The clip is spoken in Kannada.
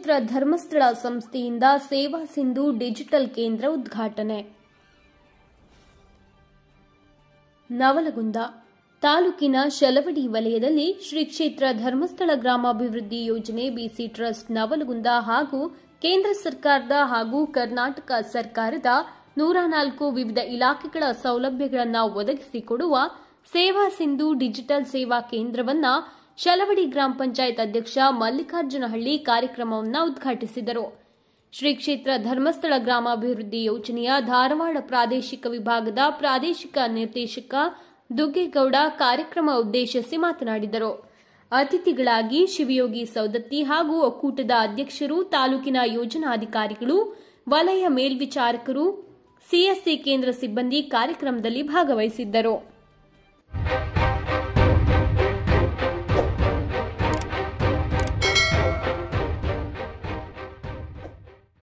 ಕ್ಷೇತ್ರ ಧರ್ಮಸ್ಥಳ ಸಂಸ್ಥೆಯಿಂದ ಸೇವಾ ಸಿಂಧು ಡಿಜಿಟಲ್ ಕೇಂದ್ರ ಉದ್ಘಾಟನೆ ನವಲಗುಂದ ತಾಲೂಕಿನ ಶಲವಡಿ ವಲಯದಲ್ಲಿ ಶ್ರೀ ಕ್ಷೇತ್ರ ಧರ್ಮಸ್ಥಳ ಗ್ರಾಮಾಭಿವೃದ್ಧಿ ಯೋಜನೆ ಬಿಸಿ ಟ್ರಸ್ಟ್ ನವಲಗುಂದ ಹಾಗೂ ಕೇಂದ್ರ ಸರ್ಕಾರದ ಹಾಗೂ ಕರ್ನಾಟಕ ಸರ್ಕಾರದ ನೂರ ನಾಲ್ಕು ವಿವಿಧ ಇಲಾಖೆಗಳ ಸೌಲಭ್ಯಗಳನ್ನು ಒದಗಿಸಿಕೊಡುವ ಸೇವಾ ಸಿಂಧು ಡಿಜಿಟಲ್ ಸೇವಾ ಕೇಂದ್ರವನ್ನ ಶಲವಡಿ ಗ್ರಾಮ ಪಂಚಾಯತ್ ಅಧ್ಯಕ್ಷ ಮಲ್ಲಿಕಾರ್ಜುನಹಳ್ಳಿ ಕಾರ್ಯಕ್ರಮವನ್ನು ಉದ್ಘಾಟಿಸಿದರು ಶ್ರೀ ಕ್ಷೇತ್ರ ಧರ್ಮಸ್ಥಳ ಗ್ರಾಮಾಭಿವೃದ್ಧಿ ಯೋಜನೆಯ ಧಾರವಾಡ ಪ್ರಾದೇಶಿಕ ವಿಭಾಗದ ಪ್ರಾದೇಶಿಕ ನಿರ್ದೇಶಕ ದುಗ್ಗೇಗೌಡ ಕಾರ್ಯಕ್ರಮ ಉದ್ದೇಶಿಸಿ ಮಾತನಾಡಿದರು ಅತಿಥಿಗಳಾಗಿ ಶಿವಯೋಗಿ ಸೌದತ್ತಿ ಹಾಗೂ ಒಕ್ಕೂಟದ ಅಧ್ಯಕ್ಷರು ತಾಲೂಕಿನ ಯೋಜನಾಧಿಕಾರಿಗಳು ವಲಯ ಮೇಲ್ವಿಚಾರಕರು ಸಿಎಸ್ಸಿ ಕೇಂದ್ರ ಸಿಬ್ಬಂದಿ ಕಾರ್ಯಕ್ರಮದಲ್ಲಿ ಭಾಗವಹಿಸಿದ್ದರು